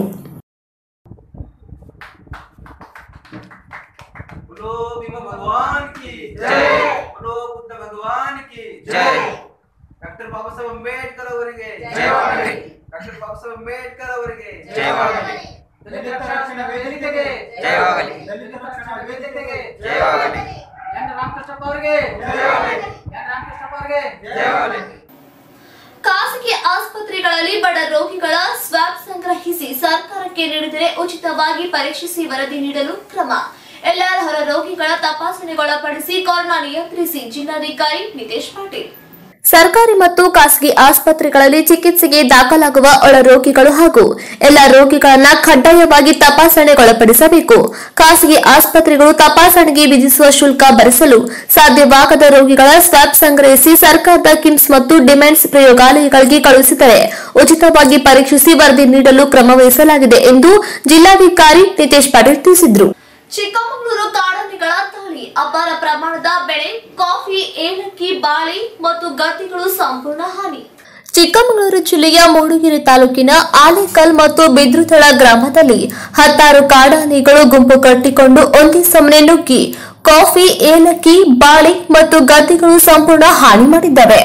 Speaker 4: बोलो भीम भगवान की जय बोलो बुद्ध भगवान की जय ಡಾಕ್ಟರ್ ಬಾಬಾ ಸಾಹೇಬ್ ಅಂಬೇಡ್ಕರ್ ಅವರಿಗೆ ಜಯವಾಗಲಿ ಡಾಕ್ಟರ್ ಬಾಬಾ ಸಾಹೇಬ್ ಅಂಬೇಡ್ಕರ್ ಅವರಿಗೆ ಜಯವಾಗಲಿ ದಲಿತ ರಕ್ಷಣಾ ವೇದಿಕೆಗೆ ಜಯವಾಗಲಿ ದಲಿತ ರಕ್ಷಣಾ ವೇದಿಕೆಗೆ ಜಯವಾಗಲಿ ಎನ್ ರಾಮಕೃಷ್ಣಪ್ಪ ಅವರಿಗೆ ಜಯವಾಗಲಿ ಎನ್ ರಾಮಕೃಷ್ಣಪ್ಪ ಅವರಿಗೆ ಜಯವಾಗಲಿ
Speaker 1: ಖಾಸಗಿ ಆಸ್ಪತ್ರೆಗಳಲ್ಲಿ ಬಡ ರೋಗಿಗಳ ಸ್ವಾಬ್ ಸಂಗ್ರಹಿಸಿ ಸರ್ಕಾರಕ್ಕೆ ನೀಡಿದರೆ ಉಚಿತವಾಗಿ ಪರೀಕ್ಷಿಸಿ ವರದಿ ನೀಡಲು ಕ್ರಮ ಎಲ್ಲ ಹೊರ ರೋಗಿಗಳ ತಪಾಸಣೆಗೊಳಪಡಿಸಿ ಕೊರೋನಾ ನಿಯಂತ್ರಿಸಿ ಜಿಲ್ಲಾಧಿಕಾರಿ ನಿತೇಶ್ ಪಾಟೀಲ್ ಸರ್ಕಾರಿ ಮತ್ತು ಖಾಸಗಿ ಆಸ್ಪತ್ರೆಗಳಲ್ಲಿ ಚಿಕಿತ್ಸೆಗೆ ದಾಖಲಾಗುವ ಒಳ ರೋಗಿಗಳು ಹಾಗೂ ಎಲ್ಲ ರೋಗಿಗಳನ್ನ ಕಡ್ಡಾಯವಾಗಿ ತಪಾಸಣೆಗೊಳಪಡಿಸಬೇಕು ಖಾಸಗಿ ಆಸ್ಪತ್ರೆಗಳು ತಪಾಸಣೆಗೆ ವಿಧಿಸುವ ಶುಲ್ಕ ಭರಿಸಲು ಸಾಧ್ಯವಾಗದ ರೋಗಿಗಳ ಸ್ವಾಬ್ ಸಂಗ್ರಹಿಸಿ ಸರ್ಕಾರದ ಕಿಮ್ಸ್ ಮತ್ತು ಡಿಮೆನ್ಸ್ ಪ್ರಯೋಗಾಲಯಗಳಿಗೆ ಕಳುಹಿಸಿದರೆ ಉಚಿತವಾಗಿ ಪರೀಕ್ಷಿಸಿ ವರದಿ ನೀಡಲು ಕ್ರಮ ವಹಿಸಲಾಗಿದೆ ಎಂದು ಜಿಲ್ಲಾಧಿಕಾರಿ ನಿತೇಶ್ ಪಾಟೀಲ್ ತಿಳಿಸಿದರು ಚಿಕ್ಕಮಗಳೂರು ಕಾಡಾನೆಗಳ ದಾಳಿ ಅಪಾರ ಪ್ರಮಾಣದ ಬೆಳೆ ಕಾಫಿ ಏಲಕ್ಕಿ ಬಾಳೆ ಮತ್ತು ಗದ್ದೆಗಳು ಸಂಪೂರ್ಣ ಹಾನಿ ಚಿಕ್ಕಮಗಳೂರು ಜಿಲ್ಲೆಯ ಮೂಡುಗೆರೆ ತಾಲೂಕಿನ ಆಲೇಕಲ್ ಮತ್ತು ಬಿದ್ರುತಳ ಗ್ರಾಮದಲ್ಲಿ ಹತ್ತಾರು ಕಾಡಾನೆಗಳು ಗುಂಪು ಕಟ್ಟಿಕೊಂಡು ಒಂದೇ ಸಮನೆ ನುಗ್ಗಿ ಕಾಫಿ ಏಲಕ್ಕಿ ಬಾಳೆ ಮತ್ತು ಗದ್ದೆಗಳು ಸಂಪೂರ್ಣ ಹಾನಿ ಮಾಡಿದ್ದವೆ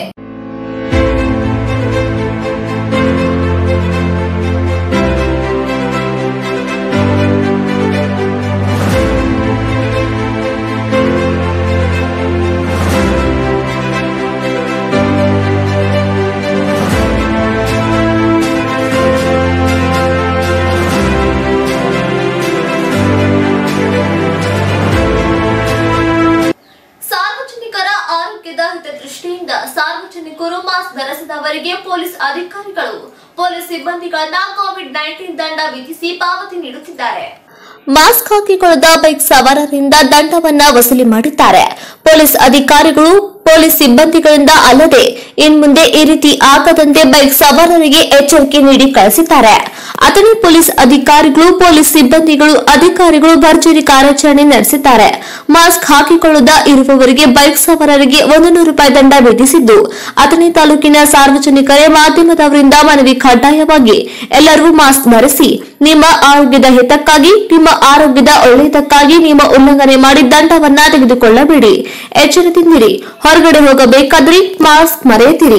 Speaker 1: ಸಾರ್ವಜನಿಕರ ಆರೋಗ್ಯದ ಹಿತದೃಷ್ಟಿಯಿಂದ ಸಾರ್ವಜನಿಕರು ಮಾಸ್ಕ್ ಧರಿಸದವರಿಗೆ ಪೊಲೀಸ್ ಅಧಿಕಾರಿಗಳು ಪೊಲೀಸ್ ಸಿಬ್ಬಂದಿಗಳನ್ನ ಕೋವಿಡ್ ನೈನ್ಟೀನ್ ದಂಡ ವಿಧಿಸಿ ಪಾವತಿ ನೀಡುತ್ತಿದ್ದಾರೆ ಮಾಸ್ಕ್ ಹಾಕಿಕೊಳ್ಳದ ಬೈಕ್ ಸವಾರರಿಂದ ದಂಡವನ್ನ ವಸೂಲಿ ಮಾಡಿದ್ದಾರೆ ಪೊಲೀಸ್ ಅಧಿಕಾರಿಗಳು ಪೊಲೀಸ್ ಸಿಬ್ಬಂದಿಗಳಿಂದ ಅಲ್ಲದೆ ಇನ್ಮುಂದೆ ಈ ರೀತಿ ಆಗದಂತೆ ಬೈಕ್ ಸವಾರರಿಗೆ ಎಚ್ಚರಿಕೆ ನೀಡಿ ಕಳಿಸಿದ್ದಾರೆ ಅಥಣಿ ಪೊಲೀಸ್ ಅಧಿಕಾರಿಗಳು ಪೊಲೀಸ್ ಸಿಬ್ಬಂದಿಗಳು ಅಧಿಕಾರಿಗಳು ಭರ್ಜರಿ ಕಾರ್ಯಾಚರಣೆ ನಡೆಸಿದ್ದಾರೆ ಮಾಸ್ಕ್ ಹಾಕಿಕೊಳ್ಳದ ಇರುವವರಿಗೆ ಬೈಕ್ ಸವಾರರಿಗೆ ಒಂದು ನೂರು ರೂಪಾಯಿ ದಂಡ ವಿಧಿಸಿದ್ದು ಅಥಣಿ ತಾಲೂಕಿನ ಸಾರ್ವಜನಿಕರೇ ಮಾಧ್ಯಮದವರಿಂದ ಮನವಿ ಕಡ್ಡಾಯವಾಗಿ ಎಲ್ಲರೂ ಮಾಸ್ಕ್ ಧರಿಸಿ ನಿಮ್ಮ ಆರೋಗ್ಯದ ಹಿತಕ್ಕಾಗಿ ನಿಮ್ಮ ಆರೋಗ್ಯದ ಒಳ್ಳೆಯದಕ್ಕಾಗಿ ನಿಮ್ಮ ಉಲ್ಲಂಘನೆ ಮಾಡಿ ದಂಡವನ್ನ ತೆಗೆದುಕೊಳ್ಳಬೇಡಿ ಎಚ್ಚರದಿಂದಿರಿ ಹೊರಗಡೆ ಹೋಗಬೇಕಾದ್ರೆ ಮಾಸ್ಕ್ ಮರೆಯದಿರಿ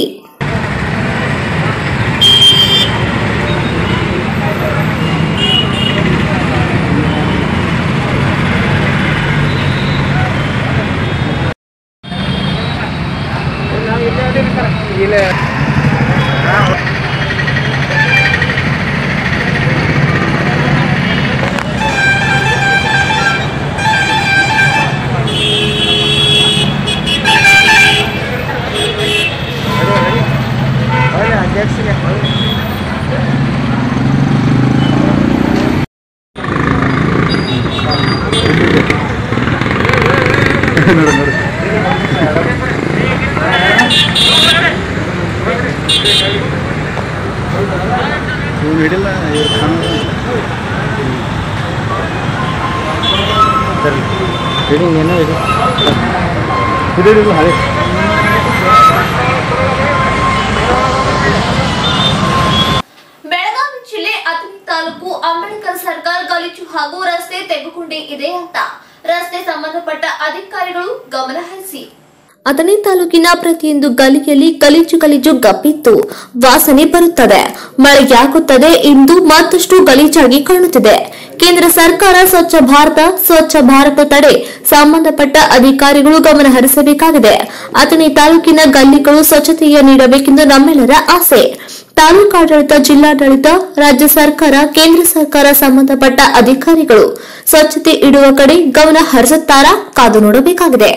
Speaker 4: ಇಲ್ಲ
Speaker 1: ಬೆಳಗಾವಿ ಜಿಲ್ಲೆ ಅಥಣಿ ತಾಲೂಕು ಅಂಬೇಡ್ಕರ್ ಸರ್ಕಲ್ ಗಲೀಜು ಹಾಗೂ ರಸ್ತೆ ತೆಗೆದುಕೊಂಡೇ ಇದೆ ಅಂತ ರಸ್ತೆ ಸಂಬಂಧಪಟ್ಟ ಅಧಿಕಾರಿಗಳು ಗಮನ ಹರಿಸಿ ಅಥಣಿ ತಾಲೂಕಿನ ಪ್ರತಿಯೊಂದು ಗಲಿಯಲ್ಲಿ ಗಲೀಜು ಗಲೀಜು ಗಬ್ಬಿತ್ತು ವಾಸನೆ ಬರುತ್ತದೆ ಮಳೆಯಾಗುತ್ತದೆ ಇಂದು ಮತ್ತಷ್ಟು ಗಲೀಜಾಗಿ ಕಾಣುತ್ತಿದೆ ಕೇಂದ್ರ ಸರ್ಕಾರ ಸ್ವಚ್ಛ ಭಾರತ ಸ್ವಚ್ಛ ಭಾರತ ತಡೆ ಸಂಬಂಧಪಟ್ಟ ಅಧಿಕಾರಿಗಳು ಗಮನ ಹರಿಸಬೇಕಾಗಿದೆ ಅಥಣಿ ತಾಲೂಕಿನ ಗಲ್ಲಿಗಳು ಸ್ವಚ್ಛತೆಯ ನೀಡಬೇಕೆಂದು ನಮ್ಮೆಲ್ಲರ ಆಸೆ ತಾಲೂಕಾಡಳಿತ ಜಿಲ್ಲಾಡಳಿತ ರಾಜ್ಯ ಸರ್ಕಾರ ಕೇಂದ್ರ ಸರ್ಕಾರ ಸಂಬಂಧಪಟ್ಟ ಅಧಿಕಾರಿಗಳು ಸ್ವಚ್ಛತೆ ಇಡುವ ಕಡೆ ಗಮನ ಹರಿಸುತ್ತಾರಾ ಕಾದು ನೋಡಬೇಕಾಗಿದೆ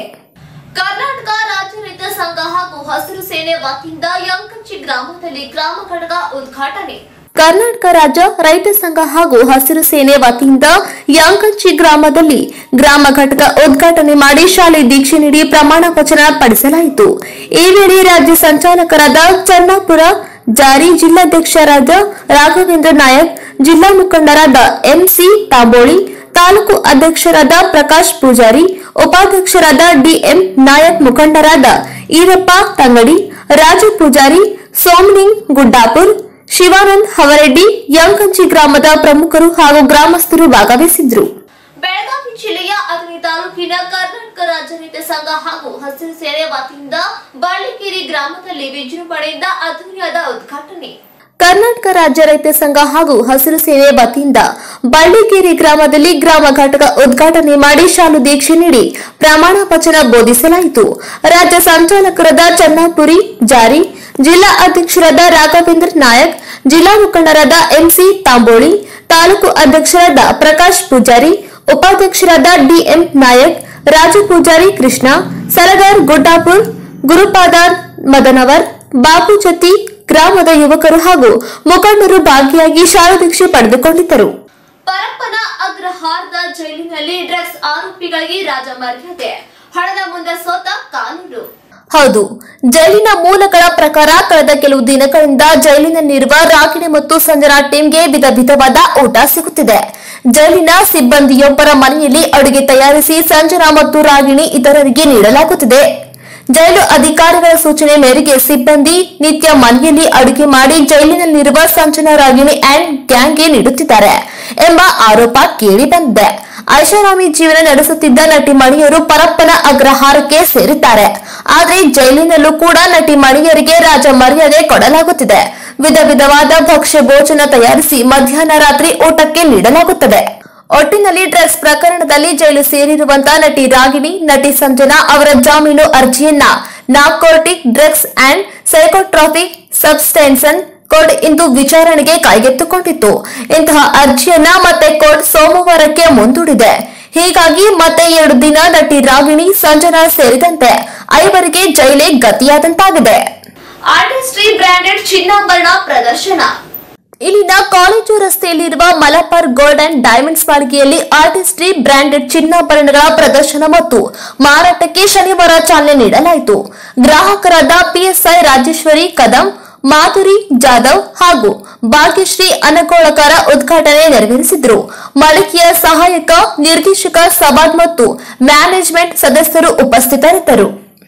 Speaker 1: ಕರ್ನಾಟಕ ರಾಜ್ಯ ರೈತ ಸಂಘ ಹಾಗೂ ಹಸಿರು ಸೇನೆ ವತಿಯಿಂದ ಯಂಕಂಚಿ ಗ್ರಾಮದಲ್ಲಿ ಗ್ರಾಮ ಘಟಕ ಉದ್ಘಾಟನೆ ಕರ್ನಾಟಕ ರಾಜ್ಯ ರೈತ ಸಂಘ ಹಾಗೂ ಹಸಿರು ಸೇನೆ ವತಿಯಿಂದ ಯಂಕಂಚಿ ಗ್ರಾಮದಲ್ಲಿ ಗ್ರಾಮ ಘಟಕ ಉದ್ಘಾಟನೆ ಮಾಡಿ ಶಾಲೆ ದೀಕ್ಷೆ ನೀಡಿ ಪ್ರಮಾಣ ವಚನ ಪಡಿಸಲಾಯಿತು ಈ ವೇಳೆ ರಾಜ್ಯ ಸಂಚಾಲಕರಾದ ಚನ್ನಾಪುರ ಜಾರಿ ಜಿಲ್ಲಾಧ್ಯಕ್ಷರಾದ ರಾಘವೇಂದ್ರ ನಾಯಕ್ ಜಿಲ್ಲಾ ಮುಖಂಡರಾದ ಎಂಸಿ ತಾಂಬೋಳಿ ತಾಲೂಕು ಅಧ್ಯಕ್ಷರಾದ ಪ್ರಕಾಶ್ ಪೂಜಾರಿ ಉಪಾಧ್ಯಕ್ಷರಾದ ಡಿಎಂ ನಾಯಕ್ ಮುಖಂಡರಾದ ಈರಪ್ಪ ತಂಗಡಿ ರಾಜು ಪೂಜಾರಿ ಸೋಮಲಿಂಗ್ ಗುಡ್ಡಾಪುರ್ ಶಿವಾನಂದ್ ಹವರೆಡ್ಡಿ ಯಂಕಂಚಿ ಗ್ರಾಮದ ಪ್ರಮುಖರು ಹಾಗೂ ಗ್ರಾಮಸ್ಥರು ಭಾಗವಹಿಸಿದ್ರು ಬೆಳಗಾವಿ ಜಿಲ್ಲೆಯ ಅಥಣಿ ತಾಲೂಕಿನ ಕರ್ನಾಟಕ ರಾಜ್ಯ ರೈತ ಸಂಘ ಹಾಗೂ ಹಸಿರು ಸೇನೆ ವತಿಯಿಂದ ಬಾಳಿಕೇರಿ ಗ್ರಾಮದಲ್ಲಿ ವಿಜೃಂಭಣೆಯಿಂದ ಅದ್ದೂರಿಯಾದ ಉದ್ಘಾಟನೆ ಕರ್ನಾಟಕ ರಾಜ್ಯ ರೈತ ಸಂಘ ಹಾಗೂ ಹಸಿರು ಸೇನೆ ವತಿಯಿಂದ ಬಳ್ಳಿಗೇರಿ ಗ್ರಾಮದಲ್ಲಿ ಗ್ರಾಮ ಘಟಕ ಉದ್ಘಾಟನೆ ಮಾಡಿ ಶಾಲು ದೀಕ್ಷೆ ನೀಡಿ ಪ್ರಮಾಣ ವಚನ ಬೋಧಿಸಲಾಯಿತು ರಾಜ್ಯ ಸಂಚಾಲಕರಾದ ಚನ್ನಾಪುರಿ ಜಾರಿ ಜಿಲ್ಲಾ ಅಧ್ಯಕ್ಷರಾದ ರಾಘವೇಂದ್ರ ನಾಯಕ್ ಜಿಲ್ಲಾ ಮುಖಂಡರಾದ ಎಂಸಿ ತಾಂಬೋಳಿ ತಾಲೂಕು ಅಧ್ಯಕ್ಷರಾದ ಪ್ರಕಾಶ್ ಪೂಜಾರಿ ಉಪಾಧ್ಯಕ್ಷರಾದ ಡಿಎಂ ನಾಯಕ್ ರಾಜು ಪೂಜಾರಿ ಕೃಷ್ಣ ಸರದಾರ್ ಗುಡ್ಡಾಪುರ್ ಗುರುಪಾದಾರ್ ಮದನವರ್ ಬಾಪು ಜತಿ ಗ್ರಾಮದ ಯುವಕರು ಹಾಗೂ ಮುಖಂಡರು ಭಾಗಿಯಾಗಿ ಶಾಲಾದೀಕ್ಷೆ ಪಡೆದುಕೊಂಡಿದ್ದರು ಪರಪ್ಪನ ಅಗ್ರಹಾರದ ಜೈಲಿನಲ್ಲಿ ಡ್ರಗ್ಸ್ ಆರೋಪಿಗಳಿಗೆ ರಾಜ ಮರ್ಯಾದೆ ಹಣದ ಮುಂದೆ ಸೋತ ಕಾನೂನು ಹೌದು ಜೈಲಿನ ಮೂಲಗಳ ಪ್ರಕಾರ ಕಳೆದ ಕೆಲವು ದಿನಗಳಿಂದ ಜೈಲಿನಲ್ಲಿರುವ ರಾಗಿಣಿ ಮತ್ತು ಸಂಜನಾ ಟೀಮ್ಗೆ ವಿಧ ವಿಧವಾದ ಊಟ ಸಿಗುತ್ತಿದೆ ಜೈಲಿನ ಸಿಬ್ಬಂದಿಯೊಬ್ಬರ ಮನೆಯಲ್ಲಿ ಅಡುಗೆ ತಯಾರಿಸಿ ಸಂಜನಾ ಮತ್ತು ರಾಗಿಣಿ ಇತರರಿಗೆ ನೀಡಲಾಗುತ್ತಿದೆ ಜೈಲು ಅಧಿಕಾರಿಗಳ ಸೂಚನೆ ಮೇರೆಗೆ ಸಿಬ್ಬಂದಿ ನಿತ್ಯ ಮನೆಯಲ್ಲಿ ಅಡುಗೆ ಮಾಡಿ ಜೈಲಿನಲ್ಲಿರುವ ಸಂಜನಾ ರಾಗಿಣಿ ಅಂಡ್ ಗ್ಯಾಂಗ್ಗೆ ನೀಡುತ್ತಿದ್ದಾರೆ ಎಂಬ ಆರೋಪ ಕೇಳಿ ಬಂದಿದೆ ಐಷಾರಾಮಿ ಜೀವನ ನಡೆಸುತ್ತಿದ್ದ ನಟಿ ಮಣಿಯರು ಪರಪ್ಪನ ಅಗ್ರಹಾರಕ್ಕೆ ಸೇರಿದ್ದಾರೆ ಆದರೆ ಜೈಲಿನಲ್ಲೂ ಕೂಡ ನಟಿ ಮಣಿಯರಿಗೆ ರಾಜ ಮರ್ಯಾದೆ ಕೊಡಲಾಗುತ್ತಿದೆ ವಿಧ ವಿಧವಾದ ಭಕ್ಷ್ಯ ಭೋಜನ ತಯಾರಿಸಿ ಮಧ್ಯಾಹ್ನ ರಾತ್ರಿ ಊಟಕ್ಕೆ ನೀಡಲಾಗುತ್ತದೆ ಒಟ್ಟಿನಲ್ಲಿ ಡ್ರಗ್ಸ್ ಪ್ರಕರಣದಲ್ಲಿ ಜೈಲು ಸೇರಿರುವಂತಹ ನಟಿ ರಾಗಿಣಿ ನಟಿ ಸಂಜನಾ ಅವರ ಜಾಮೀನು ಅರ್ಜಿಯನ್ನ ನಾರ್ಕೋಟಿಕ್ ಡ್ರಗ್ಸ್ ಅಂಡ್ ಸೈಕೋಟ್ರಾಫಿಕ್ ಸಬ್ಸ್ಟೆನ್ಸನ್ ಕೋರ್ಟ್ ಇಂದು ವಿಚಾರಣೆಗೆ ಕೈಗೆತ್ತಿಕೊಂಡಿತ್ತು ಇಂತಹ ಅರ್ಜಿಯನ್ನ ಮತ್ತೆ ಕೋರ್ಟ್ ಸೋಮವಾರಕ್ಕೆ ಮುಂದೂಡಿದೆ ಹೀಗಾಗಿ ಮತ್ತೆ ಎರಡು ದಿನ ನಟಿ ರಾಗಿಣಿ ಸಂಜನಾ ಸೇರಿದಂತೆ ಐವರಿಗೆ ಜೈಲೇ ಗತಿಯಾದಂತಾಗಿದೆ ಆರ್ಟಿಸ್ಟ್ರಿ ಬ್ರಾಂಡೆಡ್ ಚಿನ್ನಾಭರಣ ಪ್ರದರ್ಶನ ಇಲ್ಲಿನ ಕಾಲೇಜು ರಸ್ತೆಯಲ್ಲಿರುವ ಮಲಬಾರ್ ಗೋಲ್ಡ್ ಅಂಡ್ ಡೈಮಂಡ್ಸ್ ಮಾಳಿಗೆಯಲ್ಲಿ ಆರ್ಟಿಸ್ಟ್ರಿ ಬ್ರಾಂಡೆಡ್ ಚಿನ್ನಾಭರಣಗಳ ಪ್ರದರ್ಶನ ಮತ್ತು ಮಾರಾಟಕ್ಕೆ ಶನಿವಾರ ಚಾಲನೆ ನೀಡಲಾಯಿತು ಗ್ರಾಹಕರಾದ ಪಿಎಸ್ಐ ರಾಜೇಶ್ವರಿ ಕದಂ ಮಾಧುರಿ ಜಾಧವ್ ಹಾಗೂ ಭಾಗ್ಯಶ್ರೀ ಅನಗೋಳಕರ ಉದ್ಘಾಟನೆ ನೆರವೇರಿಸಿದ್ರು ಮಳಿಗೆಯ ಸಹಾಯಕ ನಿರ್ದೇಶಕ ಸಬಾದ್ ಮತ್ತು ಮ್ಯಾನೇಜ್ಮೆಂಟ್ ಸದಸ್ಯರು ಉಪಸ್ಥಿತರಿದ್ದರು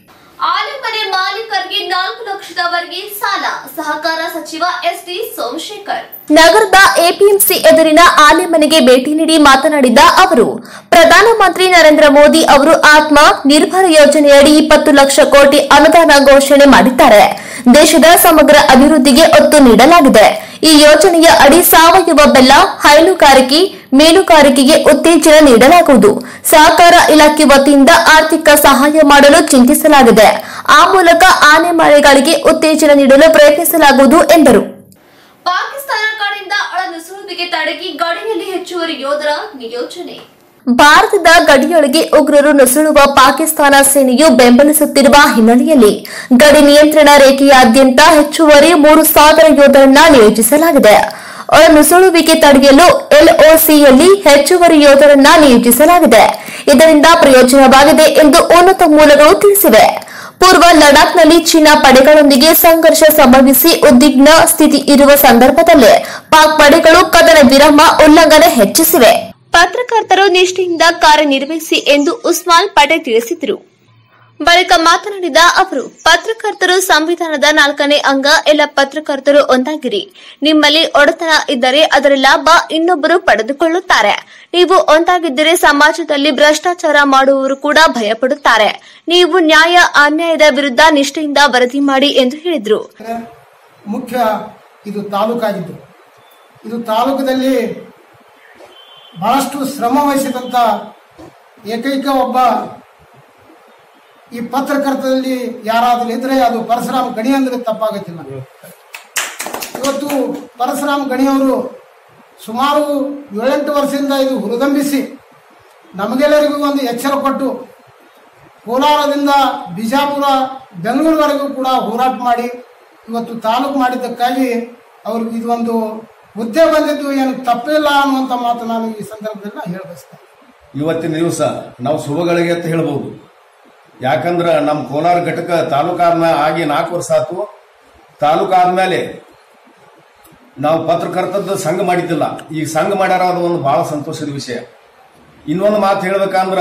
Speaker 1: ಆಲೆಮನೆ ಮಾಲೀಕರಿಗೆ ನಾಲ್ಕು ಲಕ್ಷದವರೆಗೆ ಸಾಲ ಸಹಕಾರ ಸಚಿವ ಎಸ್ಟಿ ಸೋಮಶೇಖರ್ ನಗರದ ಎಪಿಎಂಸಿ ಎದುರಿನ ಆಲೆಮನೆಗೆ ಭೇಟಿ ನೀಡಿ ಮಾತನಾಡಿದ ಅವರು ಪ್ರಧಾನಮಂತ್ರಿ ನರೇಂದ್ರ ಮೋದಿ ಅವರು ಆತ್ಮ ನಿರ್ಭರ ಯೋಜನೆಯಡಿ ಇಪ್ಪತ್ತು ಲಕ್ಷ ಕೋಟಿ ಅನುದಾನ ಘೋಷಣೆ ಮಾಡಿದ್ದಾರೆ ದೇಶದ ಸಮಗ್ರ ಅಭಿವೃದ್ಧಿಗೆ ಒತ್ತು ನೀಡಲಾಗಿದೆ ಈ ಯೋಜನೆಯ ಅಡಿ ಸಾವಯವ ಬೆಲ್ಲ ಹೈನುಗಾರಿಕೆ ಮೀನುಗಾರಿಕೆಗೆ ಉತ್ತೇಜನ ನೀಡಲಾಗುವುದು ಸಹಕಾರ ಇಲಾಖೆ ವತಿಯಿಂದ ಆರ್ಥಿಕ ಸಹಾಯ ಮಾಡಲು ಚಿಂತಿಸಲಾಗಿದೆ ಆ ಮೂಲಕ ಆನೆ ಮಳೆಗಳಿಗೆ ಉತ್ತೇಜನ ನೀಡಲು ಪ್ರಯತ್ನಿಸಲಾಗುವುದು ಎಂದರು ಪಾಕಿಸ್ತಾನ ಕಡೆಯಿಂದ ಒಳನುಸುಳುವಿಕೆ ತಡೆಗೆ ಗಡಿಯಲ್ಲಿ ಹೆಚ್ಚುವರಿ ಯೋಧರ ನಿಯೋಜನೆ ಭಾರತದ ಗಡಿಯೊಳಗೆ ಉಗ್ರರು ನುಸುಳುವ ಪಾಕಿಸ್ತಾನ ಸೇನೆಯು ಬೆಂಬಲಿಸುತ್ತಿರುವ ಹಿನ್ನೆಲೆಯಲ್ಲಿ ಗಡಿ ನಿಯಂತ್ರಣ ರೇಖೆಯಾದ್ಯಂತ ಹೆಚ್ಚುವರಿ ಮೂರು ಸಾವಿರ ಯೋಧರನ್ನ ನಿಯೋಜಿಸಲಾಗಿದೆ ಒಳ ನುಸುಳುವಿಕೆ ತಡೆಯಲು ಎಲ್ಒಸಿಯಲ್ಲಿ ಹೆಚ್ಚುವರಿ ಯೋಧರನ್ನ ನಿಯೋಜಿಸಲಾಗಿದೆ ಇದರಿಂದ ಪ್ರಯೋಜನವಾಗಿದೆ ಎಂದು ಉನ್ನತ ಮೂಲಗಳು ತಿಳಿಸಿವೆ ಪೂರ್ವ ಲಡಾಖ್ನಲ್ಲಿ ಚೀನಾ ಪಡೆಗಳೊಂದಿಗೆ ಸಂಘರ್ಷ ಸಂಭವಿಸಿ ಉದ್ವಿಗ್ನ ಸ್ಥಿತಿ ಇರುವ ಸಂದರ್ಭದಲ್ಲೇ ಪಾಕ್ ಪಡೆಗಳು ಕದನ ವಿರಾಮ ಉಲ್ಲಂಘನೆ ಹೆಚ್ಚಿಸಿವೆ ಪತ್ರಕರ್ತರು ನಿಷ್ಠೆಯಿಂದ ಕಾರ್ಯನಿರ್ವಹಿಸಿ ಎಂದು ಉಸ್ಮಾನ್ ಪಟೇಲ್ ತಿಳಿಸಿದರು ಬಳಿಕ ಮಾತನಾಡಿದ ಅವರು ಪತ್ರಕರ್ತರು ಸಂವಿಧಾನದ ನಾಲ್ಕನೇ ಅಂಗ ಎಲ್ಲ ಪತ್ರಕರ್ತರು ಒಂದಾಗಿರಿ ನಿಮ್ಮಲ್ಲಿ ಒಡೆತನ ಇದ್ದರೆ ಅದರ ಲಾಭ ಇನ್ನೊಬ್ಬರು ಪಡೆದುಕೊಳ್ಳುತ್ತಾರೆ ನೀವು ಒಂದಾಗಿದ್ದರೆ ಸಮಾಜದಲ್ಲಿ ಭ್ರಷ್ಟಾಚಾರ ಮಾಡುವವರು ಕೂಡ ಭಯಪಡುತ್ತಾರೆ ನೀವು ನ್ಯಾಯ ಅನ್ಯಾಯದ ವಿರುದ್ಧ ನಿಷ್ಠೆಯಿಂದ ವರದಿ ಮಾಡಿ ಎಂದು ಹೇಳಿದರು
Speaker 9: ಮುಖ್ಯ ಇದು ತಾಲೂಕಾಗಿದ್ದು ಇದು ತಾಲೂಕದಲ್ಲಿ ಬಹಳಷ್ಟು ಶ್ರಮ ವಹಿಸಿದಂಥ ಏಕೈಕ ಒಬ್ಬ ಈ ಪತ್ರಕರ್ತರಲ್ಲಿ ಯಾರಾದರೂ ಇದ್ರೆ ಅದು ಪರಶುರಾಮ್ ಗಣಿ ಅಂದ್ರೆ ತಪ್ಪಾಗತ್ತಿಲ್ಲ ಇವತ್ತು ಪರಶುರಾಮ್ ಗಣಿಯವರು ಸುಮಾರು ಏಳೆಂಟು ವರ್ಷದಿಂದ ಇದು ಹುರಿದಂಬಿಸಿ ನಮಗೆಲ್ಲರಿಗೂ ಒಂದು ಎಚ್ಚರ ಕೊಟ್ಟು ಕೋಲಾರದಿಂದ ಬಿಜಾಪುರ ಬೆಂಗಳೂರುವರೆಗೂ ಕೂಡ ಹೋರಾಟ ಮಾಡಿ ಇವತ್ತು ತಾಲೂಕು ಮಾಡಿದ್ದಕ್ಕಾಗಿ ಅವ್ರಿಗೆ ಇದು ಒಂದು ಹುದ್ದೆ ಬಂದಿದ್ದು ಏನು ತಪ್ಪಿಲ್ಲ ಅನ್ನುವಂಥ ಮಾತು ನಾನು ಈ ಸಂದರ್ಭದಲ್ಲಿ ನಾನು ಹೇಳಬಯಸ್ತೇನೆ
Speaker 10: ಇವತ್ತಿನ ದಿವಸ ನಾವು ಶುಭಗಳಿಗೆ ಅಂತ ಹೇಳ್ಬೋದು ಯಾಕಂದ್ರೆ ನಮ್ಮ ಕೋಲಾರ ಘಟಕ ತಾಲೂಕಾದ ಆಗಿ ನಾಲ್ಕು ವರ್ಷ ಆತು ತಾಲೂಕಾದ್ಮೇಲೆ ನಾವು ಪತ್ರಕರ್ತದ ಸಂಘ ಮಾಡಿದ್ದಿಲ್ಲ ಈಗ ಸಂಘ ಮಾಡ್ಯಾರ ಅದು ಒಂದು ಬಹಳ ಸಂತೋಷದ ವಿಷಯ ಇನ್ನೊಂದು ಮಾತು ಹೇಳ್ಬೇಕಂದ್ರ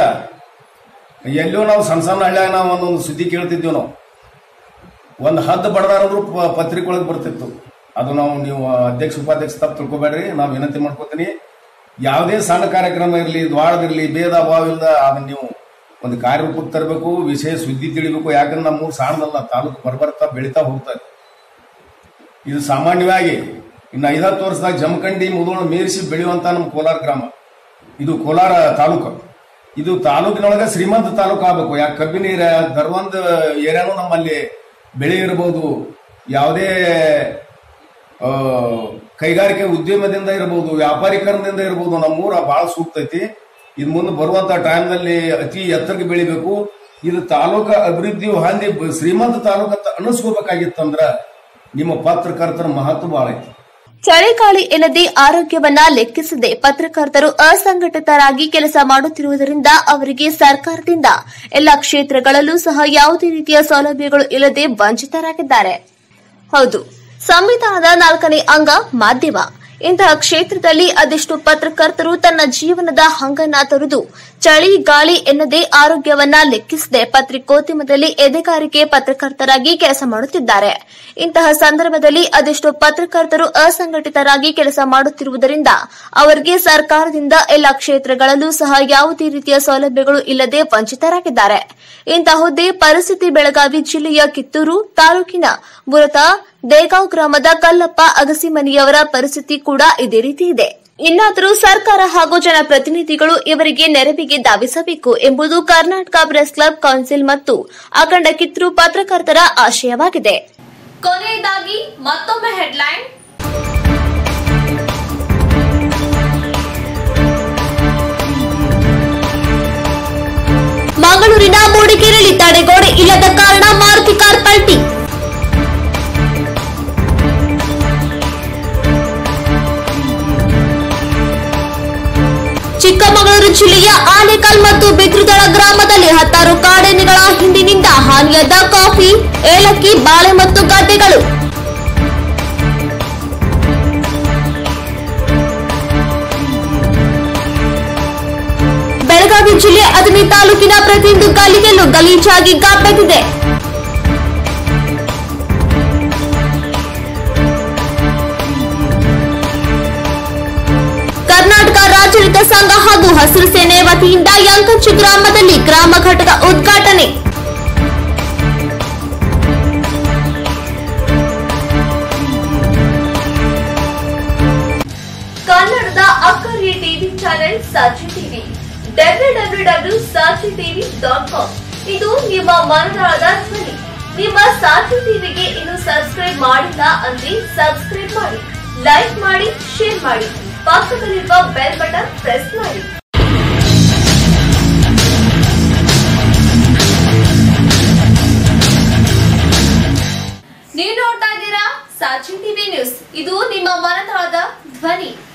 Speaker 10: ಎಲ್ಲೋ ನಾವು ಸಣ್ಣ ಸಣ್ಣ ಹಳ್ಳ್ಯಾಗ ನಾವು ಒಂದೊಂದು ಸುದ್ದಿ ಕೇಳ್ತಿದ್ವಿ ನಾವು ಒಂದು ಹದ್ದು ಬಡದಾರಂದ್ರು ಪತ್ರಿಕೆ ಒಳಗೆ ಬರ್ತಿತ್ತು ಅದು ನಾವು ನೀವು ಅಧ್ಯಕ್ಷ ಉಪಾಧ್ಯಕ್ಷ ತಪ್ಪು ತಿಳ್ಕೊಬೇಡ್ರಿ ನಾವು ವಿನಂತಿ ಮಾಡ್ಕೋತೀನಿ ಯಾವುದೇ ಸಣ್ಣ ಕಾರ್ಯಕ್ರಮ ಇರಲಿ ದ್ವಾರದಿರಲಿ ಭೇದ ಭಾವ ಇಲ್ಲದ ಅದನ್ನ ನೀವು ಒಂದು ಕಾರ್ಯರೂಪಕ್ಕೆ ತರಬೇಕು ವಿಷಯ ಸುದ್ದಿ ತಿಳಿಬೇಕು ಯಾಕಂದ್ರೆ ನಮ್ಮ ಊರು ಸಣ್ಣದಲ್ಲ ತಾಲೂಕು ಬರ್ಬರ್ತಾ ಬೆಳಿತಾ ಹೋಗ್ತದೆ ಇದು ಸಾಮಾನ್ಯವಾಗಿ ಇನ್ನು ಐದತ್ತು ವರ್ಷದಾಗ ಜಮಖಂಡಿ ಮುದೋಳು ಮೀರಿಸಿ ಬೆಳೆಯುವಂತ ನಮ್ಮ ಕೋಲಾರ ಗ್ರಾಮ ಇದು ಕೋಲಾರ ತಾಲೂಕು ಇದು ತಾಲೂಕಿನೊಳಗೆ ಶ್ರೀಮಂತ ತಾಲೂಕು ಆಗ್ಬೇಕು ಯಾಕೆ ಕಬ್ಬಿನ ಏರಿಯಾ ಧರ್ವಂದ ಏರಿಯಾನು ನಮ್ಮಲ್ಲಿ ಬೆಳೆ ಇರಬಹುದು ಯಾವುದೇ ಆ, ಕೈಗಾರಿಕೆ ಉದ್ಯಮದಿಂದ ಇರಬಹುದು ವ್ಯಾಪಾರೀಕರಣದಿಂದ ಇರಬಹುದು ನಮ್ಮೂರ ಬಹಳ ಸೂಕ್ತ ಐತಿ ಇದ್ ಮುಂದೆ ಬರುವಂತ ಟೈಮ್ನಲ್ಲಿ ಅತಿ ಎತ್ತರಕ್ಕೆ ಬೆಳಿಬೇಕು ಇದು ತಾಲೂಕ ಅಭಿವೃದ್ಧಿ ಹೊಂದಿ ಬ- ಶ್ರೀಮಂತ ತಾಲೂಕ ಅಂತ ಅನಿಸ್ಕೋಬೇಕಾಗಿತ್ತಂದ್ರ ನಿಮ್ಮ ಪತ್ರಕರ್ತರ ಮಹತ್ವ ಬಹಳ ಐತಿ
Speaker 1: ಚಳಿಗಾಳಿ ಇಲ್ಲದೆ ಆರೋಗ್ಯವನ್ನ ಲೆಕ್ಕಿಸದೆ ಪತ್ರಕರ್ತರು ಅಸಂಘಟಿತರಾಗಿ ಕೆಲಸ ಮಾಡುತ್ತಿರುವುದರಿಂದ ಅವರಿಗೆ ಸರ್ಕಾರದಿಂದ ಎಲ್ಲ ಕ್ಷೇತ್ರಗಳಲ್ಲೂ ಸಹ ಯಾವುದೇ ರೀತಿಯ ಸೌಲಭ್ಯಗಳು ಇಲ್ಲದೆ ವಂಚಿತರಾಗಿದ್ದಾರೆ ಹೌದು ಸಂವಿಧಾನದ ನಾಲ್ಕನೇ ಅಂಗ ಮಾಧ್ಯಮ ಇಂತಹ ಕ್ಷೇತ್ರದಲ್ಲಿ ಅದೆಷ್ಟು ಪತ್ರಕರ್ತರು ತನ್ನ ಜೀವನದ ಹಂಗನ್ನ ತೊರೆದು ಚಳಿ ಗಾಳಿ ಎನ್ನದೇ ಆರೋಗ್ಯವನ್ನ ಲೆಕ್ಕಿಸದೆ ಪತ್ರಿಕೋದ್ಯಮದಲ್ಲಿ ಎದೆಗಾರಿಕೆ ಪತ್ರಕರ್ತರಾಗಿ ಕೆಲಸ ಮಾಡುತ್ತಿದ್ದಾರೆ ಇಂತಹ ಸಂದರ್ಭದಲ್ಲಿ ಅದೆಷ್ಟು ಪತ್ರಕರ್ತರು ಅಸಂಘಟಿತರಾಗಿ ಕೆಲಸ ಮಾಡುತ್ತಿರುವುದರಿಂದ ಅವರಿಗೆ ಸರ್ಕಾರದಿಂದ ಎಲ್ಲ ಕ್ಷೇತ್ರಗಳಲ್ಲೂ ಸಹ ಯಾವುದೇ ರೀತಿಯ ಸೌಲಭ್ಯಗಳು ಇಲ್ಲದೆ ವಂಚಿತರಾಗಿದ್ದಾರೆ ಇಂತಹುದೇ ಪರಿಸ್ಥಿತಿ ಬೆಳಗಾವಿ ಜಿಲ್ಲೆಯ ಕಿತ್ತೂರು ತಾಲೂಕಿನ ಬುರತ ದೇಗಾಂವ್ ಗ್ರಾಮದ ಕಲ್ಲಪ್ಪ ಅಗಸಿಮನಿಯವರ ಪರಿಸ್ಥಿತಿ ಕೂಡ ಇದೇ ರೀತಿ ಇದೆ ಇನ್ನಾದರೂ ಸರ್ಕಾರ ಹಾಗೂ ಜನಪ್ರತಿನಿಧಿಗಳು ಇವರಿಗೆ ನೆರವಿಗೆ ಧಾವಿಸಬೇಕು ಎಂಬುದು ಕರ್ನಾಟಕ ಪ್ರೆಸ್ ಕ್ಲಬ್ ಕೌನ್ಸಿಲ್ ಮತ್ತು ಅಖಂಡ ಕಿತ್ತೂರು ಪತ್ರಕರ್ತರ ಆಶಯವಾಗಿದೆ ಕೊನೆಯದಾಗಿ ಮತ್ತೊಮ್ಮೆ ಹೆಡ್ಲೈನ್ ಮಂಗಳೂರಿನ ಮೂಡಿಗೆರೆಯಲ್ಲಿ ತಡೆಗೋಡೆ ಇಲ್ಲದ ಕಾರಣ ಮಾರುತಿ ಕಾರ್ ಪಲ್ಟಿ ಚಿಕ್ಕಮಗಳೂರು ಜಿಲ್ಲೆಯ ಆನೇಕಲ್ ಮತ್ತು ಬಿದ್ರುದಳ ಗ್ರಾಮದಲ್ಲಿ ಹತ್ತಾರು ಕಾಡೆನೆಗಳ ಹಿಂದಿನಿಂದ ಹಾನಿಯಾದ ಕಾಫಿ ಏಲಕ್ಕಿ ಬಾಳೆ ಮತ್ತು ಗಡ್ಡೆಗಳು ಬೆಳಗಾವಿ ಜಿಲ್ಲೆ ಅದನಿ ತಾಲೂಕಿನ ಪ್ರತಿಯೊಂದು ಗಲ್ಲಿಗೆಲ್ಲೂ ಗಲೀಜಾಗಿ ಗಾಬೆದಿದೆ ಕರ್ನಾಟಕ ರಾಜ್ಯ ರೈತ ಸಂಘ ಹಾಗೂ ಹಸಿರು ಸೇನೆ ವತಿಯಿಂದ ಯಂಕಂಚಿ ಗ್ರಾಮದಲ್ಲಿ ಗ್ರಾಮ ಘಟಕ ಉದ್ಘಾಟನೆ ಕನ್ನಡದ ಅಕ್ಕರಿಯ TV channel Sachi TV W W W Sachi TV dot com ಇದು ನಿಮ್ಮ ಮನದಾಳದ ಧ್ವನಿ ನಿಮ್ಮ ಸಾಚಿ ಟಿವಿಗೆ ಇನ್ನು ಸಬ್ಸ್ಕ್ರೈಬ್ ಮಾಡಿಲ್ಲ ಅಂದ್ರೆ ಸಬ್ಸ್ಕ್ರೈಬ್ ಮಾಡಿ ಲೈಕ್ ಮಾಡಿ ಶೇರ್ ಮಾಡಿ ಪಕ್ಕದಲ್ಲಿರುವ ಬೆಲ್ ಬಟನ್ ಪ್ರೆಸ್ ಮಾಡಿ ಸಾಚಿ ಟಿವಿ ನ್ಯೂಸ್ ಇದು ನಿಮ್ಮ ಮನದಾಳದ ಧ್ವನಿ